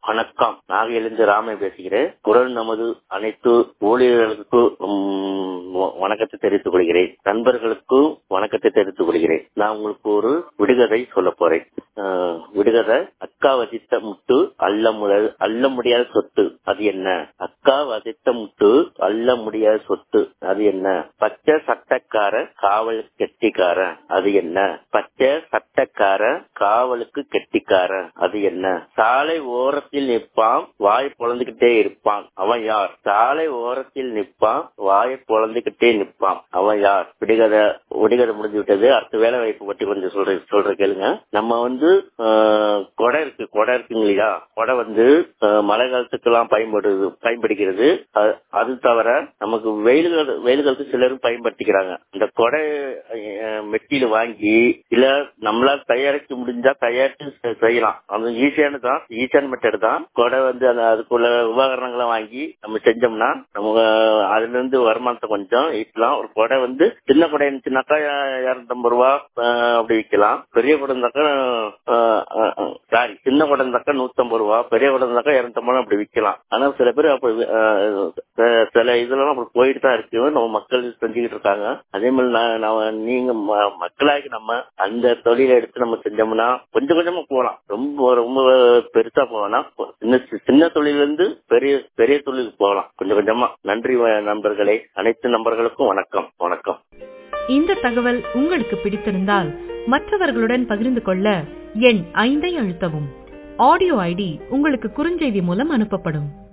வணக்கம் நாகையிலிருந்து ராமே பேசுகிறேன் குரல் நமது அனைத்து ஊழியர்களுக்கும் உம், வ- வணக்கத்தை தெரிவித்துக் கொள்கிறேன் நண்பர்களுக்கும் வணக்கத்தை தெரிவித்துக் கொள்கிறேன் நான் உங்களுக்கு ஒரு விடுகதை சொல்ல போறேன் அஹ், விடுகதை அக்கா வதித்த முட்டு அள்ள முடியாது அள்ள முடியாத சொத்து அது என்ன அக்கா வதித்த முட்டு அள்ள முடியாத சொத்து அது என்ன பச்சை சட்டக்கார காவல் கெட்டிக்காரன் அது என்ன பச்சை சட்டக்கார காவலுக்கு கெட்டிக்காரன் அது என்ன சாலை ஓரத்தில் நிற்பான் வாய் பொழந்துகிட்டே இருப்பான் அவன் யார் சாலை ஓரத்தில் நிற்பான் வாய் பொழந்துகிட்டே நிற்பான் அவன் யார் விடுகதை விடுகதை முடிஞ்சு விட்டது அடுத்த வேலை வாய்ப்பு பற்றி கொஞ்சம் சொல்ற சொல்ற கேளுங்க நம்ம வந்து ஆஹ், கொடை இருக்கு கொடை இருக்குங்க இல்லையா கொடை வந்து ஆஹ், மழை காலத்துக்கு எல்லாம் பயன்படுது பயன்படுகிறது அது- அது தவிர நமக்கு வெயில் கால- வெயில் காலத்துக்கு சிலரும் பயன்படுத்திக்கிறாங்க இந்த கொடை மெட்டீரியல் வாங்கி இல்ல நம்மளால தயாரிக்க முடிஞ்சா தயாரித்து செ- செய்யலாம் அது ஈஸியான தான் ஈஸியான மெத்தட் தான் கொடை வந்து அந்த அதுக்குள்ள உபகரணங்களை வாங்கி நம்ம செஞ்சோம்னா நமக்கு அதுல இருந்து வருமானத்தை கொஞ்சம் ஈட்டலாம் ஒரு கொடை வந்து சின்ன கொடை இருந்துச்சுனாக்கா இரநூத்தம்பது ரூபா ஆஹ், அப்படி விற்கலாம் பெரிய கொடை இருந்தாக்கா சாரி சின்ன கொடை இருந்தாக்கா நூத்தம்பது ரூபா பெரிய கொடை இருந்தாக்கா இரநூத்தம்பது ரூபா அப்படி விற்கலாம் ஆனா சில பேர் அப்படி ஆஹ், சில- சில இதெல்லாம் அப்படி போயிட்டு தான் இருக்கு நம்ம மக்கள் செஞ்சுக்கிட்டு இருக்காங்க அதே மாதிரி நான் நான் நீங்க ம- மக்களாகி நம்ம அந்த தொழிலை எடுத்து நம்ம செஞ்சோம்னா கொஞ்சம் கொஞ்சமா போகலாம் ரொம்ப ரொம்ப பெருசா போகலாம் சின்ன சின்ன தொழில இருந்து பெரிய பெரிய தொழிலுக்கு போகலாம் கொஞ்சம் கொஞ்சமா நன்றி வ- நண்பர்களே அனைத்து நண்பர்களுக்கும் வணக்கம் வணக்கம் இந்த தகவல் உங்களுக்கு பிடித்திருந்தால் மற்றவர்களுடன் பகிர்ந்து கொள்ள எண் ஐந்தை அழுத்தவும் ஆடியோ ஐடி உங்களுக்கு குறுஞ்செய்தி மூலம் அனுப்பப்படும்